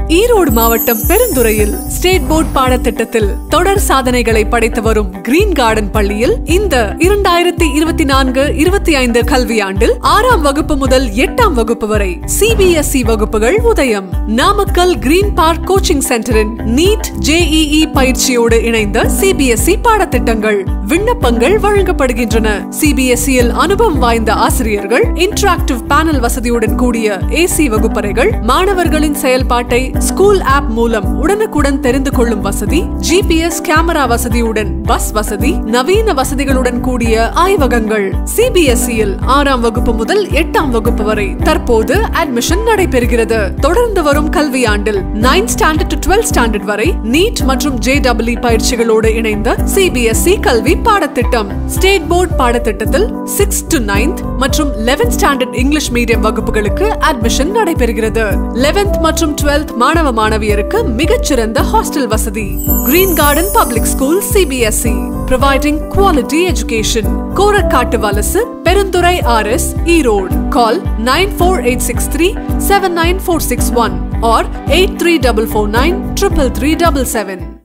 ஈரோடு மாவட்டம் பெருந்துறையில் state board பாடத்திட்டத்தில் தொடர் சாதனைகளை படைத்து வரும் கிரீன் கார்டன் பள்ளியில் இந்த இரண்டாயிரத்தி இருபத்தி நான்கு இருபத்தி ஐந்து கல்வியாண்டில் ஆறாம் வகுப்பு முதல் எட்டாம் வகுப்பு வரை சிபிஎஸ்இ வகுப்புகள் Udhayam Namakkal green park coaching சென்டரின் நீட் ஜேஇஇ பயிற்சியோடு இணைந்த சிபிஎஸ்இ பாடத்திட்டங்கள் விண்ணப்பங்கள் வழங்கப்படுகின்றன சிபிஎஸ்இயில் அனுபவம் வாய்ந்த ஆசிரியர்கள் இன்டராக்டிவ் பேனல் வசதியுடன் கூடிய ஏசி வகுப்பறைகள் மாணவர்களின் செயல்பாட்டை ஸ்கூல் ஆப் மூலம் உடனுக்குடன் தெரிந்து கொள்ளும் வசதி ஜிபிஎஸ் கேமரா வசதியுடன் பஸ் வசதி நவீன வசதிகளுடன் கூடிய ஆய்வகங்கள் சிபிஎஸ்இயில் ஆறாம் வகுப்பு முதல் எட்டாம் வகுப்பு வரை தற்போது அட்மிஷன் நடைபெறுகிறது தொடர்ந்து வரும் கல்வியாண்டில் ninth standard to twelfth standard வரை நீட் மற்றும் ஜேடபிள்இ பயிற்சிகளோடு இணைந்த சிபிஎஸ்இ கல்வி பாடத்திட்டம் ஸ்டேட் போர்ட் பாடத்திட்டத்தில் சிக்ஸ் டு நைன்த் மற்றும் லெவன்த் ஸ்டாண்டர்ட் இங்கிலீஷ் மீடியம் வகுப்புகளுக்கு அட்மிஷன் நடைபெறுகிறது லெவன்த் மற்றும் டுவெல்த் மாணவ மாணவியருக்கு மிகச்சிறந்த ஹாஸ்டல் வசதி green garden public school CBSE providing quality education Korakattu Valasu Perundurai RS Erode call nine four eight six three seven nine four six one or eight three double four nine triple three double seven